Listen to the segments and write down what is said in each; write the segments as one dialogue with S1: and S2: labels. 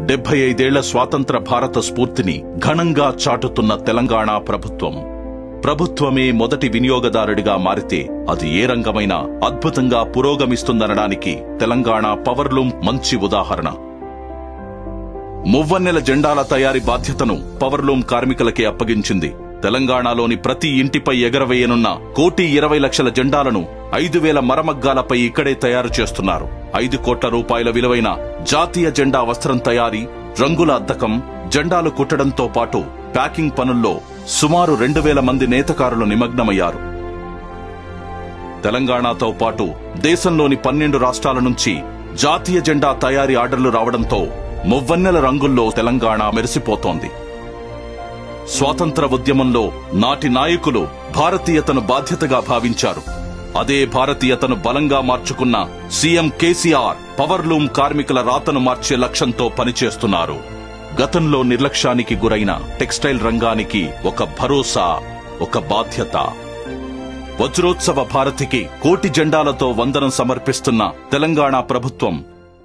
S1: డెబ్బై ఐదేళ్ల స్వాతంత్ర భారత స్ఫూర్తిని ఘనంగా చాటుతున్న తెలంగాణ ప్రభుత్వం ప్రభుత్వమే మొదటి వినియోగదారుడిగా మారితే అది ఏ రంగమైనా అద్భుతంగా పురోగమిస్తుందనడానికి తెలంగాణ పవర్లూమ్ మంచి ఉదాహరణ మువ్వన్నెల జెండాల తయారీ బాధ్యతను పవర్లూమ్ కార్మికులకే అప్పగించింది తెలంగాణలోని ప్రతి ఇంటిపై ఎగరవేయనున్న కోటి ఇరవై లక్షల జెండాలను ఐదు వేల మరమగ్గాలపై ఇక్కడే తయారు చేస్తున్నారు ఐదు కోట్ల రూపాయల విలువైన జాతీయ జెండా వస్త్రం తయారీ రంగుల అద్దకం జెండాలు కుట్టడంతో పాటు ప్యాకింగ్ పనుల్లో సుమారు రెండు వేల మంది నేతకారులు నిమగ్నమయ్యారు తెలంగాణతో పాటు దేశంలోని పన్నెండు రాష్ట్రాల నుంచి జాతీయ జెండా తయారీ ఆర్డర్లు రావడంతో మువ్వన్నెల రంగుల్లో తెలంగాణ మెరిసిపోతోంది స్వాతంత్ర ఉద్యమంలో నాటి నాయకులు భారతీయతను బాధ్యతగా భావించారు అదే భారతీయతను బలంగా మార్చుకున్న సీఎం కేసీఆర్ పవర్లూమ్ కార్మికుల రాతను మార్చే లక్ష్యంతో పనిచేస్తున్నారు గతంలో నిర్లక్ష్యానికి గురైన టెక్స్టైల్ రంగానికి ఒక భరోసా ఒక బాధ్యత వజ్రోత్సవ భారతికి కోటి జెండాలతో వందనం సమర్పిస్తున్న తెలంగాణ ప్రభుత్వం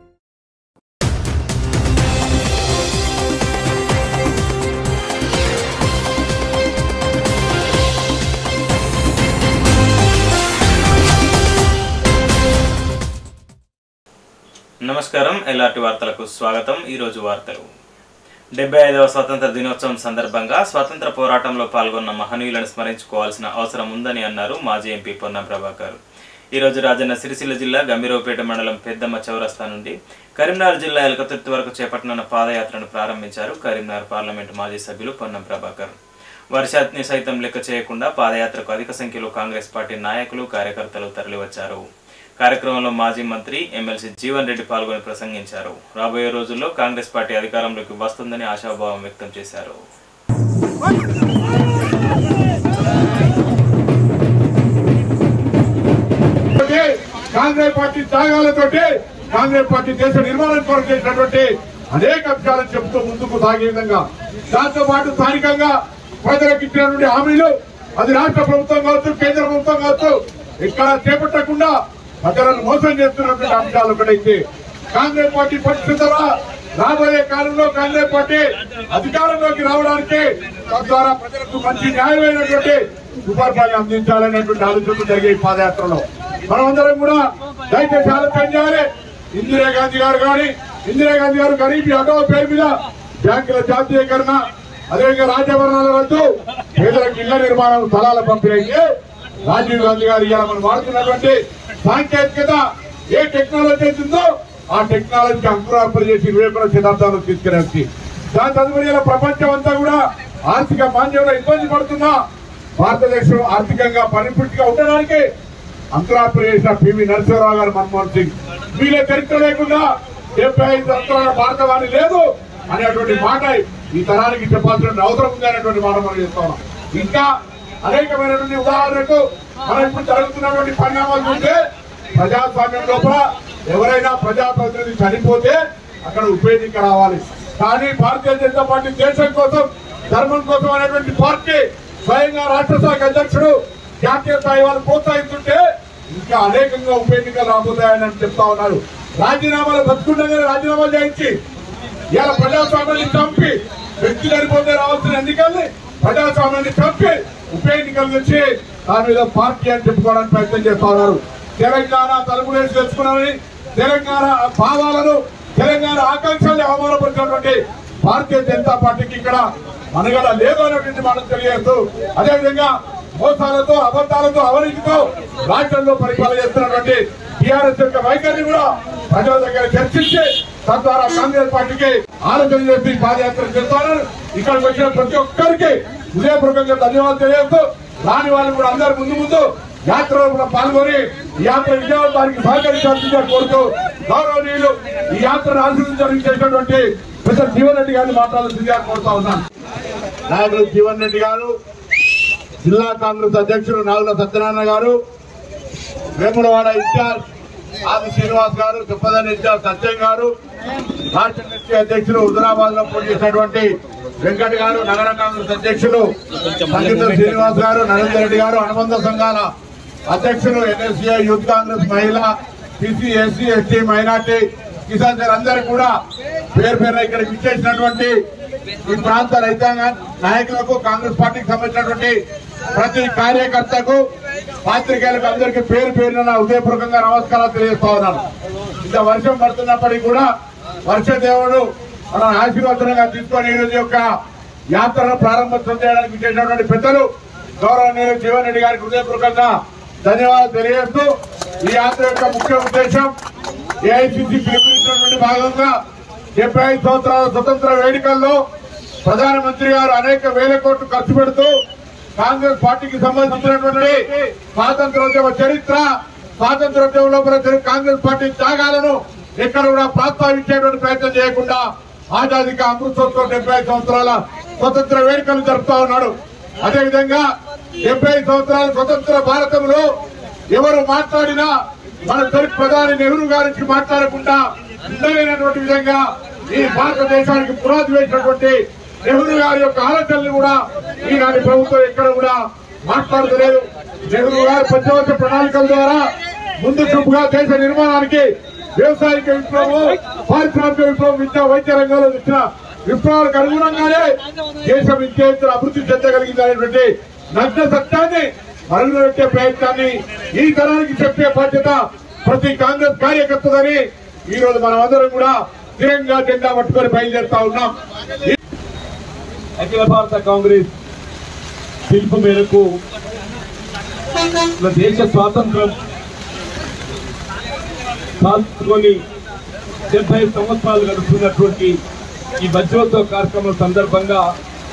S2: నమస్కారం ఎల్ఆర్టీ వార్తలకు స్వాగతం ఈరోజు వార్తలు డెబ్బై ఐదవ స్వాతంత్ర దినోత్సవం సందర్భంగా స్వాతంత్ర పోరాటంలో పాల్గొన్న మహనీయులను స్మరించుకోవాల్సిన అవసరం ఉందని అన్నారు మాజీ ఎంపీ పొన్నం ప్రభాకర్ ఈరోజు రాజన్న సిరిసిల్ల జిల్లా గంభీరవపేట మండలం పెద్దమ్మ చౌరస్తా నుండి కరీంనగర్ జిల్లా ఎలకతుర్తి వరకు చేపట్టనున్న పాదయాత్రను ప్రారంభించారు కరీంనగర్ పార్లమెంటు మాజీ సభ్యులు పొన్నం ప్రభాకర్ వర్షాన్ని సైతం లెక్క చేయకుండా పాదయాత్రకు అధిక సంఖ్యలో కాంగ్రెస్ పార్టీ నాయకులు కార్యకర్తలు తరలివచ్చారు కార్యక్రమంలో మాజీ మంత్రి ఎమ్మెల్సీ జీవన్ రెడ్డి పాల్గొని ప్రసంగించారు రాబోయే రోజుల్లో కాంగ్రెస్ పార్టీ అధికారంలోకి వస్తుందని ఆశాభావం వ్యక్తం చేశారు
S3: తోటి, కాంగ్రెస్ పార్టీ త్యాగాలతోటి కాంగ్రెస్ పార్టీ దేశ నిర్మాణం కొరకు చేసినటువంటి అనేక అంశాలను చెబుతూ ముందుకు సాగే విధంగా దాంతో పాటు స్థానికంగా ప్రజలకు ఇచ్చినటువంటి హామీలు అది రాష్ట్ర ప్రభుత్వం కావచ్చు కేంద్ర ప్రభుత్వం కావచ్చు ఇక్కడ చేపట్టకుండా ప్రజలను మోసం చేస్తున్నటువంటి అంశాలు ఒకటైతే కాంగ్రెస్ పార్టీ పరిస్థితుల రాబోయే కాలంలో కాంగ్రెస్ పార్టీ అధికారంలోకి రావడానికి తద్వారా ప్రజలకు మంచి న్యాయమైనటువంటి సుపరిపాలన అందించాలనేటువంటి ఆలోచన జరిగే ఈ పాదయాత్రలో మనమందరం కూడా దయచేసి ఆలోచన చేయాలి ఇందిరాగాంధీ గారు కానీ ఇందిరాగాంధీ గారు గరీబీ ఆటో పేరు మీద బ్యాంకుల జాతీయకరణ అదేవిధంగా రాజ్యభరణాల రద్దు పేదలకు ఇళ్ల నిర్మాణం స్థలాల పంపిణీ అయితే రాజీవ్ గాంధీ గారు ఇవాళ మనం వాడుతున్నటువంటి సాంకేతికత ఏ టెక్నాలజీ ఉందో ఆ టెక్నాలజీకి అంకురార్పణ చేసి ఇరవై ఒకటో శతాబ్దంలో తీసుకుని వచ్చి దాని తదుపరి ఇలా ప్రపంచం అంతా కూడా ఆర్థిక మాంద్యంలో ఇబ్బంది పడుతున్నా భారతదేశం ఆర్థికంగా పరిపూర్తిగా ఉండడానికి అంకురార్పణ చేసిన పివి నరసింహరావు గారు మన్మోహన్ సింగ్ వీళ్ళ చరిత్ర లేకుండా డెబ్బై ఐదు సంవత్సరాల భారతవాణి లేదు అనేటువంటి మాట ఈ తరానికి చెప్పాల్సిన అవసరం ఉంది అనేటువంటి మాట మనం చేస్తా ఉన్నాం ఇంకా అనేకమైనటువంటి ఉదాహరణకు మనం ఇప్పుడు జరుగుతున్నటువంటి పరిణామాలు చూస్తే ప్రజాస్వామ్యం లోపల ఎవరైనా ప్రజాప్రతినిధి చనిపోతే అక్కడ ఉప ఎన్నిక రావాలి కానీ భారతీయ జనతా పార్టీ దేశం కోసం ధర్మం కోసం అనేటువంటి పార్టీ స్వయంగా రాష్ట్ర శాఖ అధ్యక్షుడు జాతీయ స్థాయి వాళ్ళు ప్రోత్సహిస్తుంటే ఇంకా అనేకంగా ఉప ఎన్నికలు రాబోతాయని చెప్తా ఉన్నారు రాజీనామాలు బతుకుండగానే రాజీనామాలు చేయించి ఇలా ప్రజాస్వామ్యాన్ని చంపి వ్యక్తి చనిపోతే రావాల్సిన ఎన్నికల్ని ప్రజాస్వామ్యాన్ని చంపి ఉప ఎన్నికలు తెచ్చి దాని మీద పార్టీ అని చెప్పుకోవడానికి ప్రయత్నం చేస్తా ఉన్నారు తెలంగాణ తలుపులేసి తెచ్చుకున్నారని తెలంగాణ భావాలను తెలంగాణ ఆకాంక్షల్ని అవమానపరిచినటువంటి భారతీయ జనతా పార్టీకి ఇక్కడ మనగడ లేదు అనేటువంటి మనం తెలియజేస్తూ అదేవిధంగా మోసాలతో అబద్ధాలతో అవినీతితో రాష్ట్రంలో పరిపాలన చేస్తున్నటువంటి టీఆర్ఎస్ యొక్క వైఖరిని కూడా ప్రజల దగ్గర చర్చించి తద్వారా కాంగ్రెస్ పార్టీకి ఆలోచన చేసి పాదయాత్ర చేస్తాను ఇక్కడికి వచ్చిన ప్రతి ఒక్కరికి హృదయపూర్వకంగా ధన్యవాదాలు తెలియజేస్తూ రాని వాళ్ళు కూడా అందరు ముందు ముందు యాత్రలో కూడా పాల్గొని ఈ యాత్ర విజయవంతానికి సహకరించాల్సిందిగా కోరుతూ గౌరవనీయులు ఈ యాత్రను ఆశీర్వదించడానికి చేసినటువంటి పెద్ద జీవన్ రెడ్డి గారిని మాట్లాడాల్సిందిగా కోరుతా ఉన్నాను నాయకులు జీవన్ రెడ్డి గారు జిల్లా కాంగ్రెస్ అధ్యక్షుడు నాగుల సత్యనారాయణ గారు వేములవాడ ఇన్ఛార్జ్ ఆది శ్రీనివాస్ గారు చెప్పదని ఇన్ఛార్జ్ సత్యం గారు రాష్ట్ర కమిటీ అధ్యక్షులు హుజరాబాద్ లో పోటీ చేసినటువంటి వెంకట్ గారు నగర కాంగ్రెస్ అధ్యక్షులు సంగీత శ్రీనివాస్ గారు నరేందర్ రెడ్డి గారు అనుబంధ సంఘాల అధ్యక్షులు ఎన్ఎస్సీఐ యూత్ కాంగ్రెస్ మహిళ PC SC ST minority Kisan sir అందరూ కూడా పేరు పేరు ఇక్కడికి ఇచ్చేసినటువంటి ఈ ప్రాంత రైతాంగ నాయకులకు కాంగ్రెస్ పార్టీకి సంబంధించినటువంటి ప్రతి కార్యకర్తకు పాత్రికేయులకు అందరికీ పేరు పేరున నా హృదయపూర్వకంగా నమస్కారాలు తెలియజేస్తా ఉన్నాను ఇంత వర్షం పడుతున్నప్పటికీ కూడా వర్ష దేవుడు మన ఆశీర్వచనంగా తీసుకొని ఈ రోజు యొక్క యాత్రను ప్రారంభోత్సవం చేయడానికి చేసినటువంటి పెద్దలు గౌరవనీయులు జీవన్ రెడ్డి గారికి హృదయపూర్వకంగా ధన్యవాదాలు తెలియజేస్తూ ఈ యాత్ర యొక్క ముఖ్య ఉద్దేశం ఏఐసిసి పిలుపునిచ్చినటువంటి భాగంగా డెబ్బై ఐదు సంవత్సరాల స్వతంత్ర వేడుకల్లో ప్రధానమంత్రి గారు అనేక వేల కోట్లు ఖర్చు పెడుతూ కాంగ్రెస్ పార్టీకి సంబంధించినటువంటి స్వాతంత్రోద్యమ చరిత్ర స్వాతంత్రోద్యమంలో ప్రతి కాంగ్రెస్ పార్టీ త్యాగాలను ఎక్కడ కూడా ప్రస్తావించేటువంటి ప్రయత్నం చేయకుండా ఆజాదీ కా అమృతోత్సవం డెబ్బై ఐదు సంవత్సరాల స్వతంత్ర వేడుకలు జరుపుతా ఉన్నాడు అదేవిధంగా డెబ్బై ఐదు సంవత్సరాల స్వతంత్ర భారతంలో ఎవరు మాట్లాడినా మన తొలి ప్రధాని నెహ్రూ గారికి మాట్లాడకుండా ఉండలేనటువంటి విధంగా ఈ భారతదేశానికి పునాది వేసినటువంటి నెహ్రూ గారి యొక్క ఆలోచనలు కూడా ఈనాటి ప్రభుత్వం ఎక్కడ కూడా మాట్లాడలేదు నెహ్రూ గారి పంచవర్ష ప్రణాళికల ద్వారా ముందు చూపుగా దేశ నిర్మాణానికి వ్యవసాయిక విప్లవం పారిశ్రామిక విప్లవం విద్యా వైద్య రంగంలో ఇచ్చిన విప్లవాలకు అనుగుణంగానే దేశం విద్యార్థులు అభివృద్ధి చెందగలిగింది అనేటువంటి నగ్న సత్యాన్ని మరుగుపెట్టే ప్రయత్నాన్ని ఈ తరానికి చెప్పే బాధ్యత ప్రతి కాంగ్రెస్ కార్యకర్తదని ఈ రోజు మనం అందరం కూడా స్థిరంగా జెండా పట్టుకొని బయలుదేరుతా ఉన్నాం
S4: అఖిల భారత కాంగ్రెస్ పిలుపు మేరకు మన దేశ స్వాతంత్రం సాధించుకొని డెబ్బై సంవత్సరాలు గడుపుతున్నటువంటి ఈ వజ్రోత్సవ కార్యక్రమం సందర్భంగా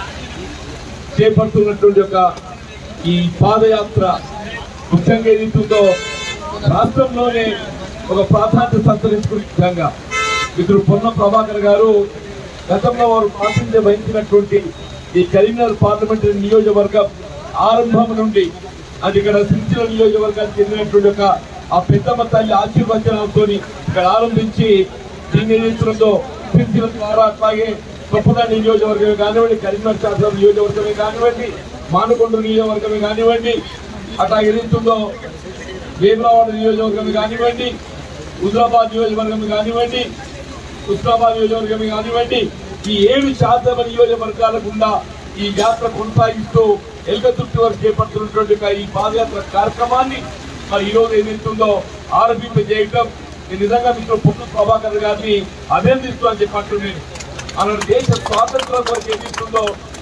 S4: చేపడుతున్నటువంటి ఒక ఈ పాదయాత్ర ముఖ్యంగా ఏదైతుందో రాష్ట్రంలోనే ఒక ప్రాధాన్యత సంతరించుకునే విధంగా మిత్రుడు పొన్న ప్రభాకర్ గారు గతంలో వారు ప్రాతినిధ్యం వహించినటువంటి ఈ కరీంనగర్ పార్లమెంటరీ నియోజకవర్గం ఆరంభం నుండి అది ఇక్కడ సిరిసిల్ల నియోజకవర్గానికి చెందినటువంటి ఒక ఆ పెద్దమ్మ తల్లి ఆశీర్వచనాలతో ఇక్కడ ఆరంభించి దీన్ని ఏదైతుందో సిరిసిల్ల ద్వారా అట్లాగే గొప్పదాని నియోజకవర్గమే కానివ్వండి కరీంనగర్ శాసన నియోజకవర్గమే కానివ్వండి మానుకొండ నియోజకవర్గమే కానివ్వండి అట్లా ఏదైతుందో వేములవాడ నియోజకవర్గం కానివ్వండి హుజరాబాద్ నియోజకవర్గం కానివ్వండి హుస్నాబాద్ నియోజకవర్గం కానివ్వండి ఈ ఏడు శాసన నియోజకవర్గాల గుండా ఈ యాత్ర కొనసాగిస్తూ ఎల్గతుర్తి వరకు చేపడుతున్నటువంటి ఒక ఈ పాదయాత్ర కార్యక్రమాన్ని మరి ఈ రోజు ఏదైతుందో ఆరంభింప చేయటం నేను నిజంగా మీకు పొన్ను ప్రభాకర్ గారిని అభినందిస్తూ అని చెప్పంటున్నాను అలాంటి దేశ స్వాతంత్రం వరకు ఏదైతుందో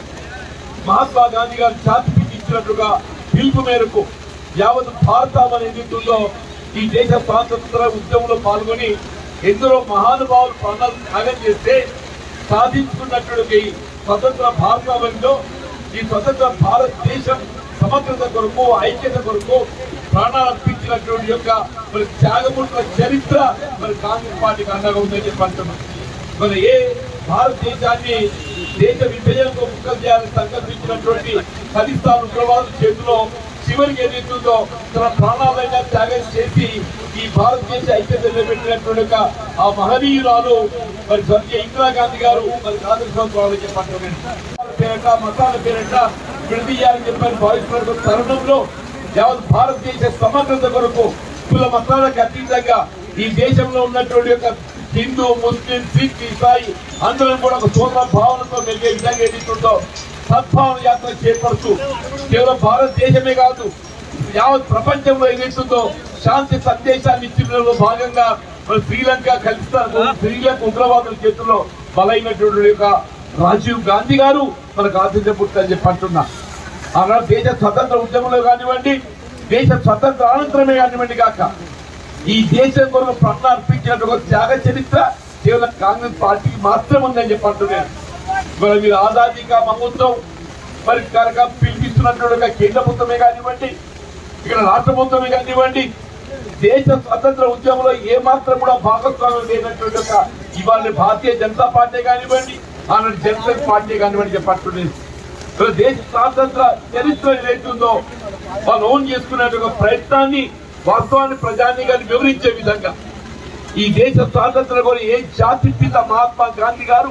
S4: మహాత్మా గాంధీ గారు ఛాతికి ఇచ్చినట్లుగా పిలుపు మేరకు యావత్ భారతం అనేది ఉంటుందో ఈ దేశ స్వాతంత్ర ఉద్యమంలో పాల్గొని ఎందరో మహానుభావులు ప్రాణాలు త్యాగం చేస్తే సాధించుకున్నటువంటి స్వతంత్ర భారతంలో ఈ స్వతంత్ర భారతదేశం సమగ్రత కొరకు ఐక్యత కొరకు ప్రాణాలు అర్పించినటువంటి యొక్క మరి త్యాగముల చరిత్ర మరి కాంగ్రెస్ పార్టీకి అండగా ఉందని చెప్పి అంటున్నాం మరి ఏ భారతదేశాన్ని దేశ విభజనకు ముక్కలు చేయాలని సంకల్పించినటువంటి ఖలిస్తాన్ ఉగ్రవాదుల చేతిలో చివరికి ఏదైతుందో తన ప్రాణాలైనా త్యాగం చేసి ఈ భారతదేశ ఐక్యత నిలబెట్టినటువంటి ఒక ఆ మహనీయురాలు మరి స్వర్గీయ ఇందిరాగాంధీ గారు మరి కాంగ్రెస్ ప్రభుత్వాలు చెప్పంటున్నారు పేరట మతాల పేరట విడదీయాలని చెప్పని భావిస్తున్న తరుణంలో యావత్ భారతదేశ సమగ్రత కొరకు కుల మతాలకు అతీతంగా ఈ దేశంలో ఉన్నటువంటి యొక్క హిందూ ముస్లిం సిక్ ఇసాయి అందరం కూడా ఒక సోదర భావనతో మెలిగే విధంగా ఏదైతుందో సద్భావన యాత్ర చేపడుతూ కేవలం భారతదేశమే కాదు యావత్ ప్రపంచంలో ఏదైతుందో శాంతి సందేశాన్ని ఇచ్చిన భాగంగా మన శ్రీలంక కలిస్తారు శ్రీలంక ఉగ్రవాదుల చేతుల్లో బలైనటువంటి యొక్క రాజీవ్ గాంధీ గారు మనకు ఆశించబుట్టని చెప్పి అంటున్నా ఆనాడు దేశ స్వతంత్ర ఉద్యమంలో కానివ్వండి దేశ స్వతంత్ర అనంతరమే కానివ్వండి కాక ఈ దేశం కొరకు ప్రాణాలు అర్పించినట్టు ఒక త్యాగ చరిత్ర కేవలం కాంగ్రెస్ పార్టీకి మాత్రమే ఉందని చెప్పి అంటున్నాను మరి మీరు ఆజాదీ కా మహోత్సవం మరి కనుక పిలిపిస్తున్నటువంటి ఒక కేంద్ర ప్రభుత్వమే కానివ్వండి ఇక్కడ రాష్ట్ర ప్రభుత్వమే కానివ్వండి దేశ స్వతంత్ర ఉద్యమంలో ఏ మాత్రం కూడా భాగస్వామ్యం లేనటువంటి ఒక ఇవాళ భారతీయ జనతా పార్టీ కానివ్వండి ఆనాడు జనతా పార్టీ కానివ్వండి చెప్పట్టులేదు మరి దేశ స్వాతంత్ర చరిత్ర ఏదైతుందో వాళ్ళు ఓన్ చేసుకునే ఒక ప్రయత్నాన్ని వాస్తవాన్ని ప్రజానీకాన్ని వివరించే విధంగా ఈ దేశ స్వాతంత్రం కూడా ఏ జాతిపిత మహాత్మా గాంధీ గారు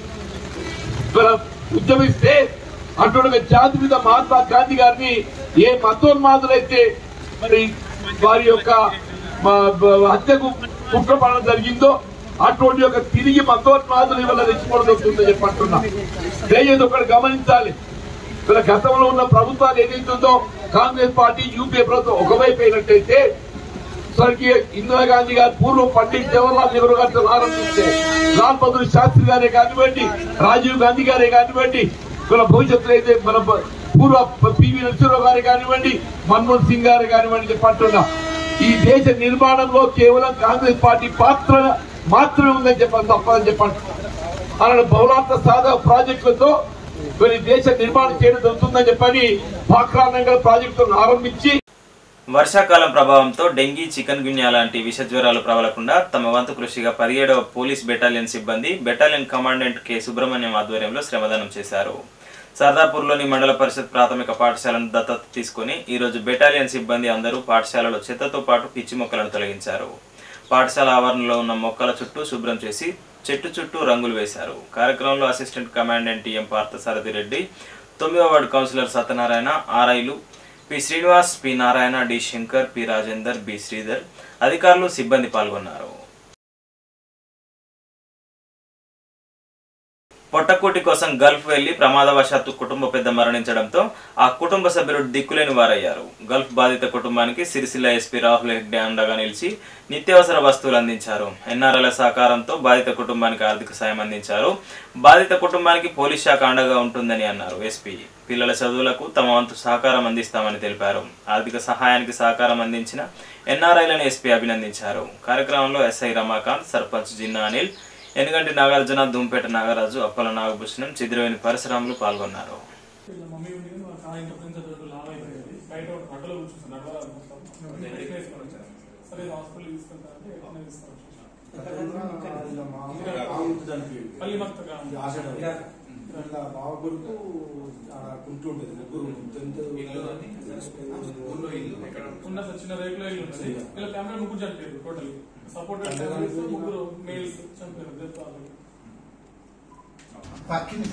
S4: ఇవాళ ఉద్యమిస్తే అటువంటి జాతి మీద మహాత్మా గాంధీ గారిని ఏ మతోన్మాదులైతే మరి వారి యొక్క మ- బ- హత్యకు కుట్రపడడం జరిగిందో అటువంటి యొక్క తిరిగి మతోన్మాదులు ఇవాళ రెచ్చిపోతుందని చెప్పి అంటున్నా దయచేసి ఒకటి గమనించాలి ఇలా గతంలో ఉన్న ప్రభుత్వాలు ఏదైతుందో కాంగ్రెస్ పార్టీ యూపీఏ ప్రభుత్వం ఒకవైపు అయినట్టయితే స్వర్గీయ ఇందిరాగాంధీ గారు పూర్వం పండిట్ జవహర్లాల్ నెహ్రూ గారితో ఆరంభిస్తే లాల్ బహదూర్ శాస్త్రి గారే కానివ్వండి రాజీవ్ గాంధీ గారే కానివ్వండి మన భవిష్యత్తులో అయితే మన ప- పూర్వ పివి నరసింహరావు గారే కానివ్వండి మన్మోహన్ సింగ్ గారే కానివ్వండి చెప్పంటున్నా ఈ దేశ నిర్మాణంలో కేవలం కాంగ్రెస్ పార్టీ పాత్ర మాత్రమే ఉందని చెప్పని తప్పదని చెప్పండి అలాంటి బహుళార్థ సాధక ప్రాజెక్టులతో కొన్ని దేశ నిర్మాణం చేయడం జరుగుతుందని చెప్పని పాక్రా నగర్ ప్రాజెక్టులను ఆరంభించి
S2: వర్షాకాలం ప్రభావంతో డెంగీ చికెన్ గున్యా లాంటి విష జ్వరాలు ప్రబలకుండా తమ వంతు కృషిగా పదిహేడవ పోలీస్ బెటాలియన్ సిబ్బంది బెటాలియన్ కమాండెంట్ కె సుబ్రహ్మణ్యం ఆధ్వర్యంలో శ్రమదానం చేశారు సర్దాపూర్లోని మండల పరిషత్ ప్రాథమిక పాఠశాలను దత్తత తీసుకుని ఈరోజు బెటాలియన్ సిబ్బంది అందరూ పాఠశాలలో చెత్తతో పాటు పిచ్చి మొక్కలను తొలగించారు పాఠశాల ఆవరణలో ఉన్న మొక్కల చుట్టూ శుభ్రం చేసి చెట్టు చుట్టూ రంగులు వేశారు కార్యక్రమంలో assistant commandant TM Parthasarathi Reddy తొమ్మిదవ వార్డు కౌన్సిలర్ సత్యనారాయణ ఆర్ఐలు P Srinivas P Narayana D Shankar P Rajender B Sridhar అధికారులు సిబ్బంది పాల్గొన్నారు పొట్టకూటి కోసం గల్ఫ్ వెళ్లి ప్రమాదవశాత్తు కుటుంబ పెద్ద మరణించడంతో ఆ కుటుంబ సభ్యులు దిక్కులేని వారయ్యారు గల్ఫ్ బాధిత కుటుంబానికి సిరిసిల్ల ఎస్పీ రాహుల్ హెగ్డే అండగా నిలిచి నిత్యావసర వస్తువులు అందించారు ఎన్ఆర్ఎల్ సహకారంతో బాధిత కుటుంబానికి ఆర్థిక సాయం అందించారు బాధిత కుటుంబానికి పోలీస్ శాఖ అండగా ఉంటుందని అన్నారు ఎస్పీ పిల్లల చదువులకు తమ వంతు సహకారం అందిస్తామని తెలిపారు ఆర్థిక సహాయానికి సహకారం అందించిన ఎన్ఆర్ఐలను ఎస్పీ అభినందించారు కార్యక్రమంలో ఎస్ఐ రమాకాంత్ సర్పంచ్ జిన్నా అనిల్ ఎనుగంటి నాగార్జున దుంపేట నాగరాజు అప్పల నాగభూషణం చిద్రవేణి పరిసరాములు పాల్గొన్నారు
S5: వీళ్ళ మమ్మీ ఉండి వాళ్ళ కాళ్ళ ఇంటర్ ఫ్రెండ్స్ అదొక లావ్ అయిపోయింది బయట ఒక బట్టలో కూర్చుంటాను నడవాలనుకుంటాం వేసుకొని వచ్చాను సరే హాస్పిటల్ తీసుకెళ్తా అంటే ఎట్లా తీసుకొచ్చాను మళ్ళీ మొత్తం
S6: ఇట్లా బావ కొడుకు కుంటూ ఉంటుంది ముగ్గురు టెన్త్
S5: ఉన్న సార్ చిన్న రేకులో ఇల్లు ఉంటుంది ఇలా ఫ్యామిలీ ముగ్గురు చనిపోయారు టోటల్ సపోర్ట్ ముగ్గురు మేల్స్ చనిపోయారు death already.
S6: పక్కింది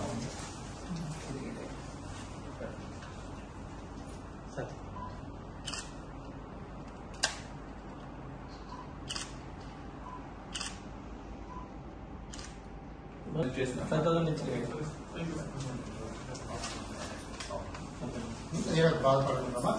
S6: బాధపడుతున్నామా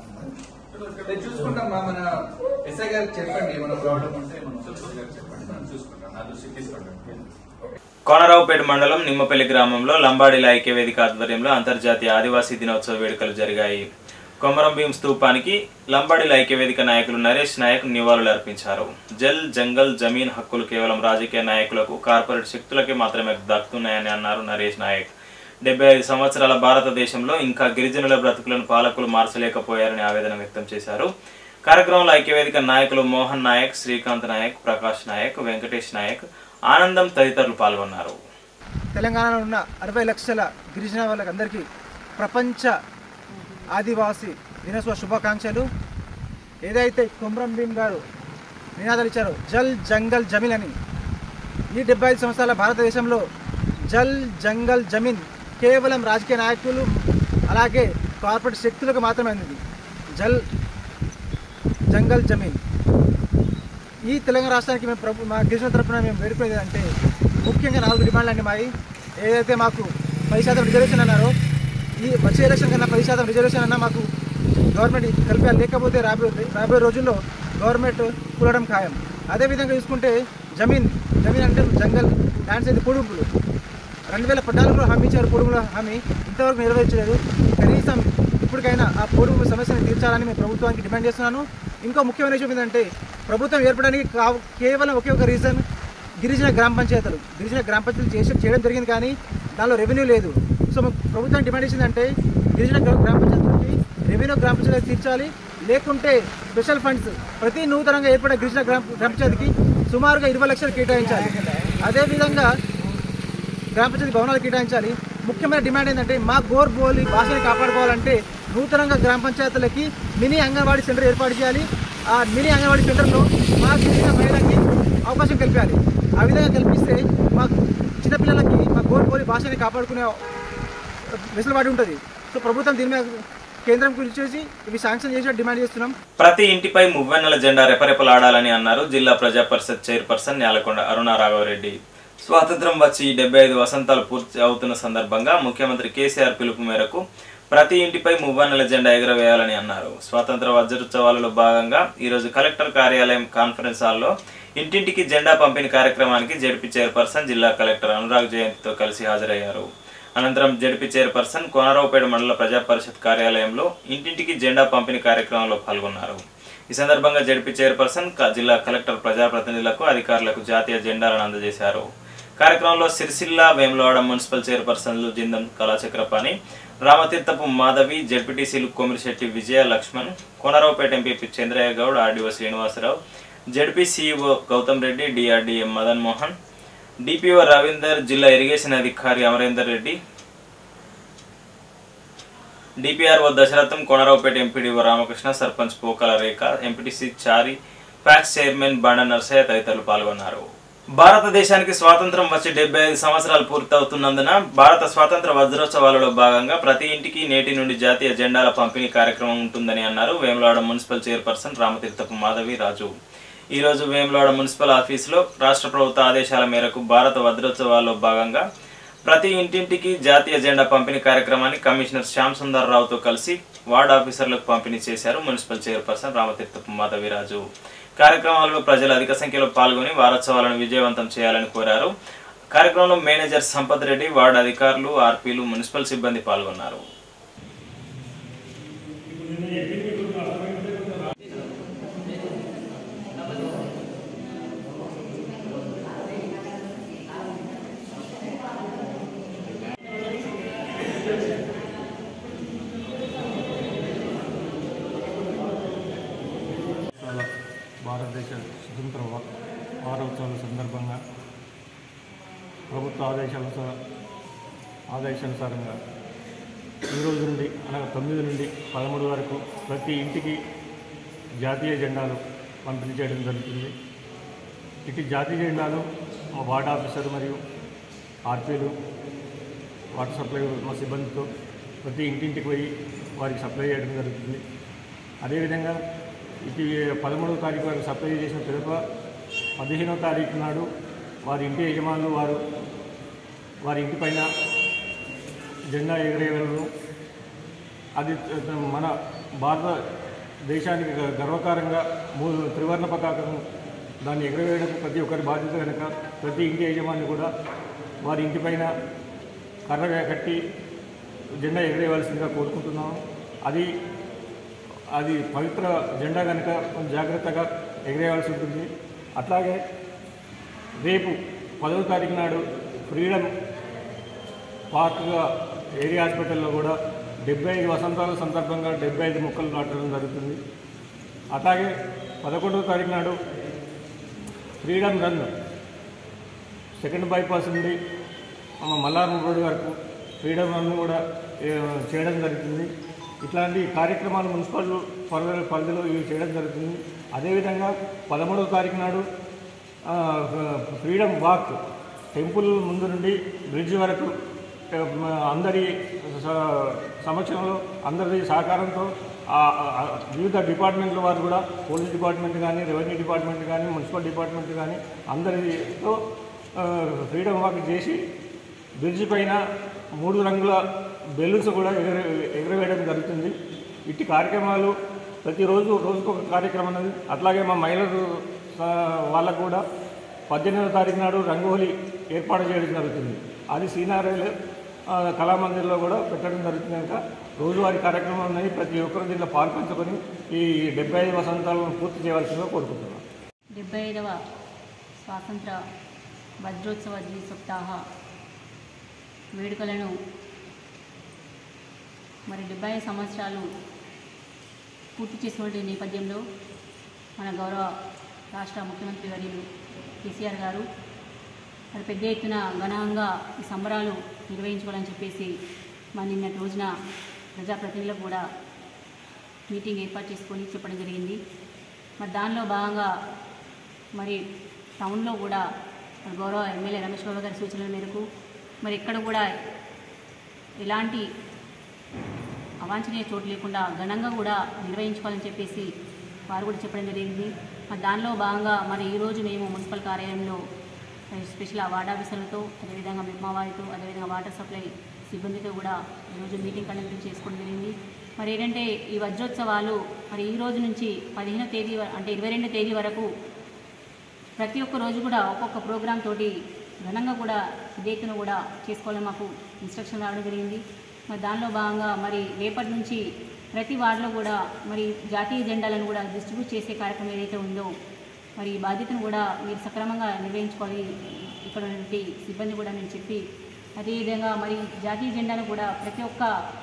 S7: నేను చూసుకుంటాం మా మన ఎస్ఐ గారికి చెప్పండి ఏమైనా ప్రాబ్లం ఉంటే మనం ఎస్ఐ గారికి చెప్పండి మనం చూసుకుంటాం నా దృష్టికి తీసుకుంటాం
S2: కోనరావుపేట మండలం నిమ్మపల్లి గ్రామంలో లంబాడీల ఐక్యవేదిక ఆధ్వర్యంలో అంతర్జాతీయ ఆదివాసీ దినోత్సవ వేడుకలు జరిగాయి కొమరం భీం స్తూపానికి లంబాడీల ఐక్యవేదిక నాయకులు నరేష్ నాయక్ నివాళులు అర్పించారు జల్ జంగల్ జమీన్ హక్కులు కేవలం రాజకీయ నాయకులకు కార్పొరేట్ శక్తులకే మాత్రమే దక్కుతున్నాయని అన్నారు నరేష్ నాయక్ డెబ్బై ఐదు సంవత్సరాల భారతదేశంలో ఇంకా గిరిజనుల బ్రతుకులను పాలకులు మార్చలేకపోయారని ఆవేదన వ్యక్తం చేశారు కార్యక్రమంలో ఐక్యవేదిక నాయకులు మోహన్ నాయక్ శ్రీకాంత్ నాయక్ ప్రకాష్ నాయక్ వెంకటేష్ నాయక్ ఆనందం తదితరులు పాల్గొన్నారు
S8: తెలంగాణలో ఉన్న అరవై లక్షల గిరిజన వాళ్ళకందరికీ ప్రపంచ ఆదివాసీ దినోత్సవ శుభాకాంక్షలు ఏదైతే కొమ్రం భీమ్ గారు నినాదాలు ఇచ్చారో జల్ జంగల్ జమీన్ అని ఈ డెబ్బై ఐదు సంవత్సరాల భారతదేశంలో జల్ జంగల్ జమీన్ కేవలం రాజకీయ నాయకులు అలాగే కార్పొరేట్ శక్తులకు మాత్రమే అందింది జల్ జంగల్ జమీన్ ఈ తెలంగాణ రాష్ట్రానికి మేము ప్రభు మా గిరిజన తరపున మేము వేడుకునేది అంటే ముఖ్యంగా నాలుగు డిమాండ్లు అండి మావి ఏదైతే మాకు పది శాతం రిజర్వేషన్ అన్నారో ఈ వచ్చే ఎలక్షన్ కన్నా పది శాతం రిజర్వేషన్ అన్నా మాకు గవర్నమెంట్ కలిపాలి లేకపోతే రాబోయే రాబోయే రోజుల్లో గవర్నమెంట్ కూలడం ఖాయం అదేవిధంగా చూసుకుంటే జమీన్ జమీన్ అంటే జంగల్ ల్యాండ్స్ అయితే పొడుగులు రెండు వేల పద్నాలుగులో హామీ ఇచ్చారు పొడుగుల హామీ ఇంతవరకు నెరవేర్చలేదు కనీసం ఇప్పటికైనా ఆ పొడుగు సమస్యను తీర్చాలని మేము ప్రభుత్వానికి డిమాండ్ చేస్తున్నాను ఇంకో ముఖ్యమైన విషయం ఏంటంటే ప్రభుత్వం ఏర్పడడానికి కావ- కేవలం ఒకే ఒక రీజన్ గిరిజన గ్రామ పంచాయతీలు గిరిజన గ్రామ పంచాయతీలు చేసి చేయడం జరిగింది కానీ దానిలో రెవెన్యూ లేదు సో మాకు ప్రభుత్వం డిమాండ్ చేసిందంటే గిరిజన గ్రా- గ్రామ పంచాయతీ రెవెన్యూ గ్రామ పంచాయతీ తీర్చాలి లేకుంటే స్పెషల్ ఫండ్స్ ప్రతి నూతనంగా ఏర్పడే గిరిజన గ్రామ గ్రామ పంచాయతీకి సుమారుగా ఇరవై లక్షలు కేటాయించాలి అదేవిధంగా గ్రామ పంచాయతీ భవనాలు కేటాయించాలి ముఖ్యమైన డిమాండ్ ఏంటంటే మా గోర్ బోలి భాషని కాపాడుకోవాలంటే నూతనంగా గ్రామ పంచాయతీలకి మినీ అంగన్వాడీ సెంటర్ ఏర్పాటు చేయాలి ఆ మినీ అంగన్వాడీ సెంటర్లో మా గిరిజన మహిళలకి అవకాశం కల్పించాలి ఆ విధంగా కల్పిస్తే మా చిన్నపిల్లలకి మా గోర్ బోలి భాషని కాపాడుకునే వెసులుబాటు ఉంటుంది సో ప్రభుత్వం దీని మీద కేంద్రం పిలిచేసి ఇవి శాంక్షన్ చేసి డిమాండ్ చేస్తున్నాం
S2: ప్రతి ఇంటిపై మువ్వెన్నెల జెండా రెపరెపలాడాలని అన్నారు జిల్లా ప్రజా పరిషత్ చైర్పర్సన్ నేలకొండ అరుణ రాఘవరెడ్డి స్వాతంత్రం వచ్చి డెబ్బై ఐదు వసంతాలు పూర్తి అవుతున్న సందర్భంగా ముఖ్యమంత్రి కేసీఆర్ పిలుపు మేరకు ప్రతి ఇంటిపై మువ్వన్నెల జెండా ఎగురవేయాలని అన్నారు స్వాతంత్ర వజ్రోత్సవాలలో భాగంగా ఈరోజు కలెక్టర్ కార్యాలయం కాన్ఫరెన్స్ హాల్లో ఇంటింటికి జెండా పంపిణీ కార్యక్రమానికి జడ్పీ చైర్పర్సన్ జిల్లా కలెక్టర్ అనురాగ్ జయంతితో కలిసి హాజరయ్యారు అనంతరం జడ్పీ చైర్పర్సన్ కోనరావుపేట మండల ప్రజా పరిషత్ కార్యాలయంలో ఇంటింటికి జెండా పంపిణీ కార్యక్రమంలో పాల్గొన్నారు ఈ సందర్భంగా జడ్పీ చైర్పర్సన్ క- జిల్లా కలెక్టర్ ప్రజాప్రతినిధులకు అధికారులకు జాతీయ జెండాలను అందజేశారు కార్యక్రమంలో సిరిసిల్ల వేములవాడ మున్సిపల్ చైర్పర్సన్లు జిందం కళాచక్రపాణి రామతీర్థపు మాధవి జడ్పీటీసీలు Komirishetti Vijaya Laxman Konaraopeta MP Chandraiah Goud RDO Srinivasarao ZP CEO Gautham Reddy DRDM Madan Mohan DPO Ravinder జిల్లా ఇరిగేషన్ అధికారి Amarender Reddy DPRO Dasharatham Konaraopeta MPDO Ramakrishna sarpanch Pokala Rekha MPTC Chari PACS chairman Banda Narsaiah తదితరులు పాల్గొన్నారు భారతదేశానికి స్వాతంత్రం వచ్చి డెబ్బై ఐదు సంవత్సరాలు పూర్తవుతున్నందున భారత స్వాతంత్ర వజ్రోత్సవాలలో భాగంగా ప్రతి ఇంటికి నేటి నుండి జాతీయ జెండాల పంపిణీ కార్యక్రమం ఉంటుందని అన్నారు వేములవాడ మున్సిపల్ చైర్పర్సన్ రామతీర్థపు మాధవి రాజు ఈ రోజు వేములవాడ మున్సిపల్ ఆఫీసులో రాష్ట్ర ప్రభుత్వ ఆదేశాల మేరకు భారత వజ్రోత్సవాల్లో భాగంగా ప్రతి ఇంటింటికి జాతీయ జెండా పంపిణీ కార్యక్రమాన్ని కమిషనర్ శ్యామ్ సుందర్ రావుతో కలిసి వార్డ్ ఆఫీసర్లకు పంపిణీ చేశారు మున్సిపల్ చైర్పర్సన్ రామతీర్థపు మాధవిరాజు కార్యక్రమాల్లో ప్రజలు అధిక సంఖ్యలో పాల్గొని వారోత్సవాలను విజయవంతం చేయాలని కోరారు కార్యక్రమంలో మేనేజర్ సంపత్ రెడ్డి వార్డు అధికారులు ఆర్పీలు మున్సిపల్ సిబ్బంది పాల్గొన్నారు
S9: చాలా భారతదేశ స్వతంత్ర వా- వారోత్సవాల సందర్భంగా ప్రభుత్వ ఆదేశాల ఆదేశానుసారంగా ఈ రోజు నుండి అనగా తొమ్మిది నుండి పదమూడు వరకు ప్రతి ఇంటికి జాతీయ జెండాలు పంపిణీ చేయడం జరుగుతుంది ఇటు జాతీయ జెండాలు మా వార్డ్ ఆఫీసర్ మరియు ఆర్పీలు వాటర్ సప్లై మా సిబ్బందితో ప్రతి ఇంటింటికి పోయి వారికి సప్లై చేయడం జరుగుతుంది అదేవిధంగా ఇది పదమూడవ తారీఖు వరకు సప్లై చేసిన పిదప పదిహేనవ తారీఖు నాడు వారి ఇంటి యజమానులు వారు వారి ఇంటి పైన జెండా ఎగరేయగలరు అది మన భారతదేశానికి గ- గర్వకారంగా మూడు త్రివర్ణ పతాకం దాన్ని ఎగరవేయడం ప్రతి ఒక్కరి బాధ్యత కనుక ప్రతి ఇంటి యజమాని కూడా వారి ఇంటిపైన కర్రగా కట్టి జెండా ఎగరేయవలసిందిగా కోరుకుంటున్నాము అది అది పవిత్ర జెండా కనుక కొంచెం జాగ్రత్తగా ఎగరేయవలసి ఉంటుంది అట్లాగే రేపు పదవ తారీఖు నాడు ఫ్రీడమ్ పార్క్గా ఏరియా హాస్పిటల్లో కూడా డెబ్బై ఐదు వసంతాల సందర్భంగా డెబ్బై ఐదు మొక్కలు నాటడం జరుగుతుంది అట్లాగే పదకొండవ తారీఖు నాడు ఫ్రీడమ్ రన్ సెకండ్ బైపాస్ నుండి మన మల్లారం రోడ్ వరకు ఫ్రీడమ్ రన్ కూడా ఏ, చేయడం జరుగుతుంది ఇట్లాంటి కార్యక్రమాలు మున్సిపల్ పరిధి పరిధిలో ఇవి చేయడం జరుగుతుంది అదేవిధంగా పదమూడవ తారీఖు నాడు ఆ, ఫ్రీడమ్ వాక్ టెంపుల్ ముందు నుండి బ్రిడ్జ్ వరకు ఆ, అందరి స- సమక్షంలో అందరి సహకారంతో ఆ, ఆ, వివిధ డిపార్ట్మెంట్ల వారు కూడా పోలీస్ డిపార్ట్మెంట్ కానీ రెవెన్యూ డిపార్ట్మెంట్ కానీ మున్సిపల్ డిపార్ట్మెంట్ కానీ అందరితో ఆ, ఫ్రీడమ్ వాక్ చేసి బ్రిడ్జ్ పైన మూడు రంగుల బెలూన్స్ కూడా ఎగర ఎగరవేయడం జరుగుతుంది ఇట్టి కార్యక్రమాలు ప్రతిరోజు రోజుకు ఒక కార్యక్రమం అనేది అట్లాగే మా మహిళలు ఆ, వాళ్ళకు కూడా పద్దెనిమిదవ తారీఖు నాడు రంగోలీ ఏర్పాటు చేయడం జరుగుతుంది అది సీనారేలు కళామందిర్లో కూడా పెట్టడం జరుగుతుంది కనుక రోజువారీ కార్యక్రమాలు ఉన్నాయి ప్రతి ఒక్కరు దీంట్లో పాల్పంచుకొని ఈ డెబ్బై ఐదు వసంతాలను పూర్తి చేయవలసిందిగా కోరుకుంటున్నాను
S10: డెబ్బై ఐదవ స్వాతంత్ర వజ్రోత్సవ ద్విసప్తాహ వేడుకలను మరి డెబ్బై ఐదు సంవత్సరాలు పూర్తి చేసినటువంటి నేపథ్యంలో మన గౌరవ రాష్ట్ర ముఖ్యమంత్రి వర్యులు కేసీఆర్ గారు మరి పెద్ద ఎత్తున ఘనంగా ఈ సంబరాలు నిర్వహించుకోవాలని చెప్పేసి మరి నిన్నటి రోజున ప్రజాప్రతినిధులకు కూడా మీటింగ్ ఏర్పాటు చేసుకొని చెప్పడం జరిగింది మరి దానిలో భాగంగా మరి టౌన్లో కూడా మరి గౌరవ ఎమ్మెల్యే రమేష్ బాబు గారి సూచనల మేరకు మరి ఇక్కడ కూడా ఎలాంటి అవాంఛనీయ చోటు లేకుండా ఘనంగా కూడా నిర్వహించుకోవాలని చెప్పేసి వారు కూడా చెప్పడం జరిగింది మరి దానిలో భాగంగా మరి ఈరోజు మేము మున్సిపల్ కార్యాలయంలో స్పెషల్ వార్డ్ ఆఫీసర్లతో అదేవిధంగా మిమ్మా వారితో అదేవిధంగా వాటర్ సప్లై సిబ్బందితో కూడా ఈరోజు మీటింగ్ కండక్ట్ చేసుకోవడం జరిగింది మరి ఏంటంటే ఈ వజ్రోత్సవాలు మరి ఈ రోజు నుంచి పదిహేనో తేదీ వ- అంటే ఇరవై రెండో తేదీ వరకు ప్రతి ఒక్క రోజు కూడా ఒక్కొక్క ప్రోగ్రామ్ తోటి ఘనంగా కూడా ఇదేతును కూడా చేసుకోవాలని మాకు ఇన్స్ట్రక్షన్ రావడం జరిగింది మరి దానిలో భాగంగా మరి రేపటి నుంచి ప్రతి వార్డులో కూడా మరి జాతీయ జెండాలను కూడా డిస్ట్రిబ్యూట్ చేసే కార్యక్రమం ఏదైతే ఉందో మరి ఈ బాధ్యతను కూడా మీరు సక్రమంగా నిర్వహించుకోవాలి ఇక్కడ ఉన్నటువంటి సిబ్బంది కూడా నేను చెప్పి అదేవిధంగా మరి జాతీయ జెండాను కూడా ప్రతి ఒక్క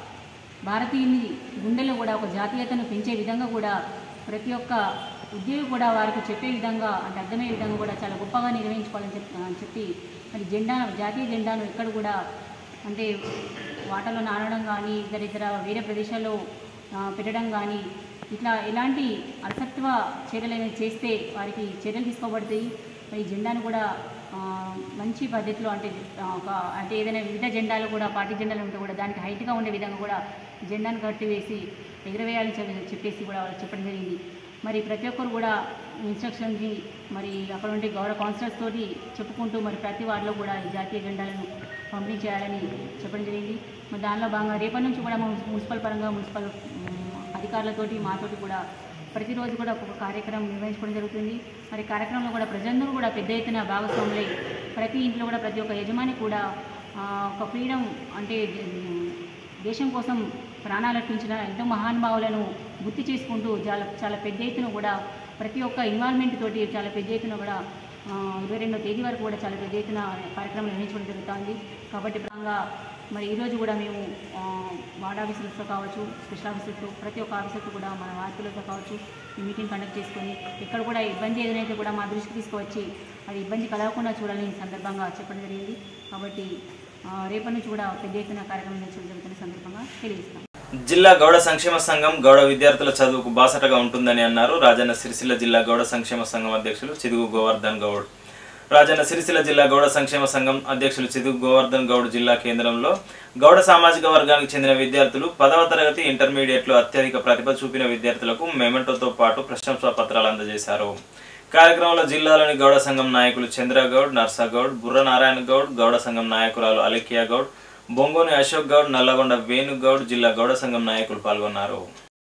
S10: భారతీయుని గుండెల్లో కూడా ఒక జాతీయతను పెంచే విధంగా కూడా ప్రతి ఒక్క ఉద్యోగి కూడా వారికి చెప్పే విధంగా అంటే అర్థమయ్యే విధంగా కూడా చాలా గొప్పగా నిర్వహించుకోవాలని చెప్పి అని చెప్పి మరి జెండా జాతీయ జెండాను ఎక్కడ కూడా అంటే వాటర్లో నానడం కానీ ఇతర ఇతర వేరే ప్రదేశాల్లో ఆ, పెట్టడం కానీ ఇట్లా ఎలాంటి అలసత్వ చర్యలు అనేవి చేస్తే వారికి చర్యలు తీసుకోబడతాయి మరి ఈ జెండాను కూడా ఆ, మంచి పద్ధతిలో అంటే ఆ, ఒక అంటే ఏదైనా వివిధ జెండాలు కూడా పార్టీ జెండాలు ఉంటే కూడా దానికి హైట్గా ఉండే విధంగా కూడా జెండాను కట్టివేసి ఎగరవేయాలని చెప్పి- చెప్పేసి కూడా వాళ్ళు చెప్పడం జరిగింది మరి ప్రతి ఒక్కరు కూడా ఇన్స్ట్రక్షన్కి మరి అక్కడ ఉండే గౌరవ కౌన్సిలర్స్ తోటి చెప్పుకుంటూ మరి ప్రతి వార్డులో కూడా ఈ జాతీయ జెండాలను పంపిణీ చేయాలని చెప్పడం జరిగింది మరి దానిలో భాగంగా రేపటి నుంచి కూడా మా మున్సిపల్ పరంగా మున్సిపల్ ఉమ్, అధికారులతోటి మాతోటి కూడా ప్రతిరోజు కూడా ఒక్కొక్క కార్యక్రమం నిర్వహించుకోవడం జరుగుతుంది మరి కార్యక్రమంలో కూడా ప్రజలందరూ కూడా పెద్ద ఎత్తున భాగస్వాములై ప్రతి ఇంట్లో కూడా ప్రతి ఒక్క యజమాని కూడా ఆ, ఒక ఫ్రీడమ్ అంటే ఉమ్, దేశం కోసం ప్రాణాలు అర్పించిన ఎంతో మహానుభావులను గుర్తు చేసుకుంటూ చాలా చాలా పెద్ద ఎత్తున కూడా ప్రతి ఒక్క ఇన్వాల్వ్మెంట్ తోటి చాలా పెద్ద ఎత్తున కూడా ఆ, ఇరవై రెండో తేదీ వరకు కూడా చాలా పెద్ద ఎత్తున కార్యక్రమం నిర్వహించడం జరుగుతుంది కాబట్టి ప్రధానంగా మరి ఈరోజు కూడా మేము ఆ, వార్డ్ ఆఫీసర్స్తో కావచ్చు స్పెషల్ ఆఫీసర్తో ప్రతి ఒక్క ఆఫీసర్తో కూడా మన వార్తలతో కావచ్చు ఈ మీటింగ్ కండక్ట్ చేసుకొని ఇక్కడ కూడా ఇబ్బంది ఏదైతే కూడా మా దృష్టికి తీసుకువచ్చి అది ఇబ్బంది కలగకుండా చూడాలని ఈ సందర్భంగా చెప్పడం జరిగింది కాబట్టి ఆ, రేపటి నుంచి కూడా పెద్ద ఎత్తున కార్యక్రమం నిర్వహించడం జరుగుతున్న సందర్భంగా తెలియజేస్తాం
S2: జిల్లా గౌడ సంక్షేమ సంఘం గౌడ విద్యార్థుల చదువుకు బాసటగా ఉంటుందని అన్నారు రాజన్న సిరిసిల్ల జిల్లా గౌడ సంక్షేమ సంఘం అధ్యక్షులు చిదుగు గోవర్ధన్ గౌడ్ రాజన్న సిరిసిల్ల జిల్లా గౌడ సంక్షేమ సంఘం అధ్యక్షులు చిదుగు గోవర్ధన్ గౌడ్ జిల్లా కేంద్రంలో గౌడ సామాజిక వర్గానికి చెందిన విద్యార్థులు పదవ తరగతి ఇంటర్మీడియట్లో అత్యధిక ప్రతిభ చూపిన విద్యార్థులకు మెమెంటోతో పాటు ప్రశంసా పత్రాలు అందజేశారు కార్యక్రమంలో జిల్లాలోని గౌడ సంఘం నాయకులు చంద్రగౌడ్ నర్సగౌడ్ బుర్ర నారాయణ గౌడ్ గౌడ సంఘం నాయకురాలు అలికియా గౌడ్ బొంగోని అశోక్ గౌడ్ నల్లగొండ వేణుగౌడ్ జిల్లా గౌడ సంఘం నాయకులు పాల్గొన్నారు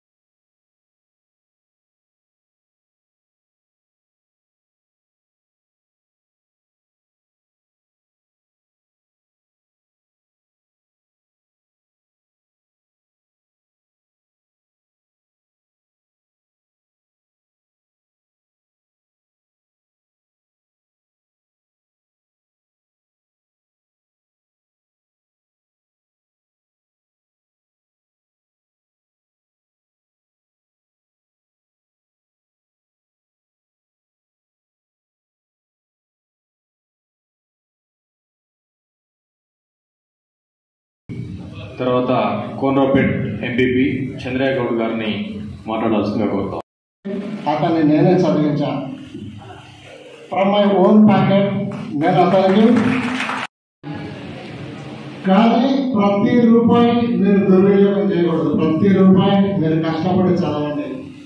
S11: తర్వాత కోనరాపేట్ ఎంపీపీ చంద్రయ్య గౌడ్ గారిని మాట్లాడాల్సిందిగా కోరుతాం
S12: అతన్ని నేనే చదివించా ఫ్రమ్ మై ఓన్ ప్యాకెట్ నేను అతనికి కానీ ప్రతి రూపాయి మీరు దుర్వినియోగం చేయకూడదు ప్రతి రూపాయి మీరు కష్టపడి చదవండి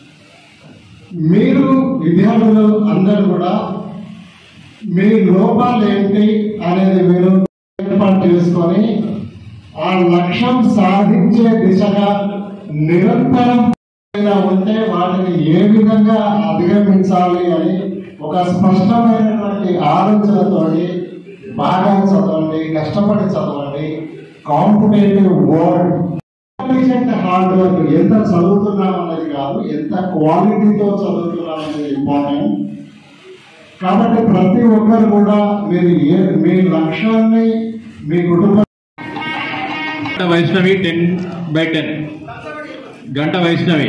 S12: మీరు విద్యార్థులు అందరూ కూడా మీ లోపాలు ఏంటి అనేది మీరు ఏర్పాటు చేసుకొని ఆ లక్ష్యం సాధించే దిశగా నిరంతరం ఏదైనా ఉంటే వాటిని ఏ విధంగా అధిగమించాలి అని ఒక స్పష్టమైనటువంటి ఆలోచనతోటి బాగా చదవండి కష్టపడి చదవండి competitive world intelligent hard work ఎంత చదువుతున్నాం అన్నది కాదు ఎంత క్వాలిటీతో చదువుతున్నాం అనేది ఇంపార్టెంట్ కాబట్టి ప్రతి ఒక్కరు కూడా మీరు ఏ మీ లక్ష్యాన్ని మీ కుటుంబ
S11: గంట వైష్ణవి టెన్ బై టెన్ గంట వైష్ణవి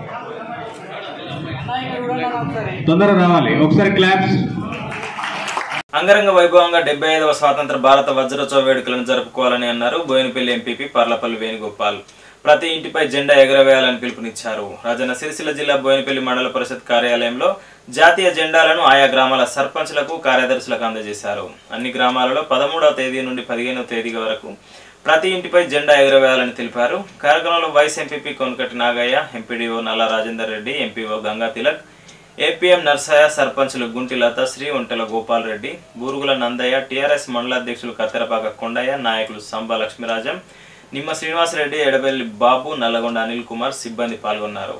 S11: తొందరగా రావాలి ఒకసారి క్లాప్స్
S2: అంగరంగ వైభవంగా డెబ్బై ఐదవ స్వాతంత్ర భారత వజ్రోత్సవ వేడుకలను జరుపుకోవాలని అన్నారు బోయినపల్లి ఎంపీపీ పర్లపల్లి వేణుగోపాల్ ప్రతి ఇంటిపై జెండా ఎగరవేయాలని పిలుపునిచ్చారు రాజన్న సిరిసిల్ల జిల్లా బోయినపల్లి మండల పరిషత్ కార్యాలయంలో జాతీయ జెండాలను ఆయా గ్రామాల సర్పంచ్లకు కార్యదర్శులకు అందజేశారు అన్ని గ్రామాలలో పదమూడవ తేదీ నుండి పదిహేనవ తేదీ వరకు ప్రతి ఇంటిపై జెండా ఎగురవేయాలని తెలిపారు కార్యక్రమంలో vice MPP Konakati Nagaiah MPDO Nalla Rajender Reddy MPO Ganga Tilak APM Narsaiah సర్పంచులు గుంటి లతశ్రీ ఒంటెల గోపాల్ రెడ్డి బూరుగుల నందయ్య టీఆర్ఎస్ మండల అధ్యక్షులు కత్తెరపాక కొండయ్య నాయకులు సంబ లక్ష్మీరాజం నిమ్మ శ్రీనివాసరెడ్డి ఎడబెల్లి బాబు నల్లగొండ అనిల్ కుమార్ సిబ్బంది పాల్గొన్నారు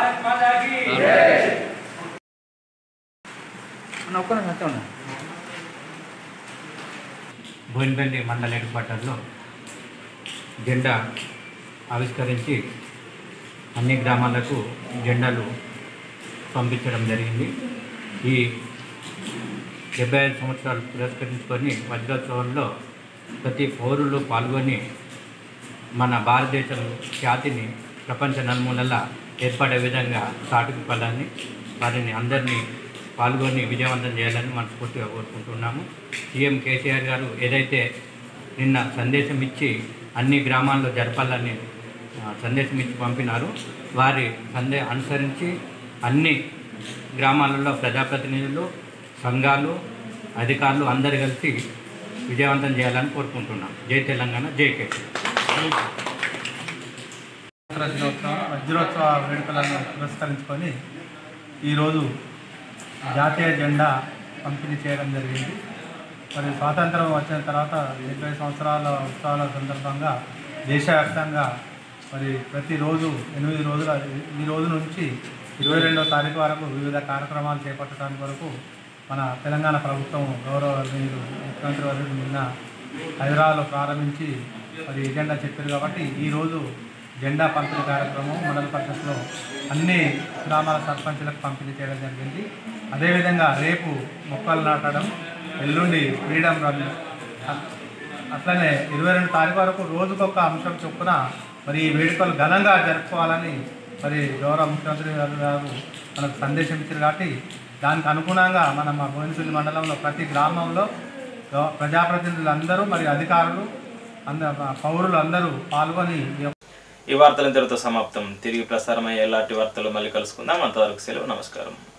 S13: బోయినపల్లి మండల హెడ్ క్వార్టర్లో జెండా ఆవిష్కరించి అన్ని గ్రామాలకు జెండాలు పంపించడం జరిగింది ఈ డెబ్బై ఐదు సంవత్సరాలు పురస్కరించుకొని వజ్రోత్సవంలో ప్రతి పౌరులు పాల్గొని మన భారతదేశం ఖ్యాతిని ప్రపంచ నలుమూలలా ఏర్పడే విధంగా చాటుకు పడాలని వారిని అందరినీ పాల్గొని విజయవంతం చేయాలని మనస్ఫూర్తిగా కోరుకుంటున్నాము సీఎం కేసీఆర్ గారు ఏదైతే నిన్న సందేశం ఇచ్చి అన్ని గ్రామాల్లో జరపాలని ఆ, సందేశం ఇచ్చి పంపినారు వారి సందే అనుసరించి అన్ని గ్రామాలలో ప్రజాప్రతినిధులు సంఘాలు అధికారులు అందరు కలిసి విజయవంతం చేయాలని కోరుకుంటున్నాం జై తెలంగాణ జై కేసీఆర్
S14: స్వాతంత్ర దినోత్సవం వజ్రోత్సవ వేడుకలను పురస్కరించుకొని ఈరోజు జాతీయ జెండా పంపిణీ చేయడం జరిగింది మరి స్వాతంత్రం వచ్చిన తర్వాత డెబ్బై సంవత్సరాల ఉత్సవాల సందర్భంగా దేశవ్యాప్తంగా మరి ప్రతిరోజు ఎనిమిది రోజుల ఈ రోజు నుంచి ఇరవై రెండవ తారీఖు వరకు వివిధ కార్యక్రమాలు చేపట్టడానికి వరకు మన తెలంగాణ ప్రభుత్వం గౌరవ మీరు ముఖ్యమంత్రి వర్యులు నిన్న హైదరాబాద్లో ప్రారంభించి మరి ఎజెండా చెప్పారు కాబట్టి ఈరోజు జెండా పంపిణీ కార్యక్రమం మండల పరిషత్లో అన్ని గ్రామాల సర్పంచులకు పంపిణీ చేయడం జరిగింది అదేవిధంగా రేపు మొక్కలు నాటడం ఎల్లుండి ఫ్రీడమ్ రన్ అ- అట్లనే ఇరవై రెండు తారీఖు వరకు రోజుకొక అంశం చొప్పున మరి ఈ వేడుకలు ఘనంగా జరుపుకోవాలని మరి గౌరవ ముఖ్యమంత్రి గారు గారు మనకు సందేశం ఇచ్చారు కాబట్టి దానికి అనుగుణంగా మన మా బోయినపల్లి మండలంలో ప్రతి గ్రామంలో గౌ- ప్రజాప్రతినిధులందరూ మరి అధికారులు అంద పౌరులు అందరూ పాల్గొని ఈ యొక్క
S2: ఈ వార్తలు ఇంతటితో సమాప్తం తిరిగి ప్రసారమయ్యే ఎలాంటి వార్తలు మళ్ళీ కలుసుకుందాం అంతవరకు సెలవు నమస్కారం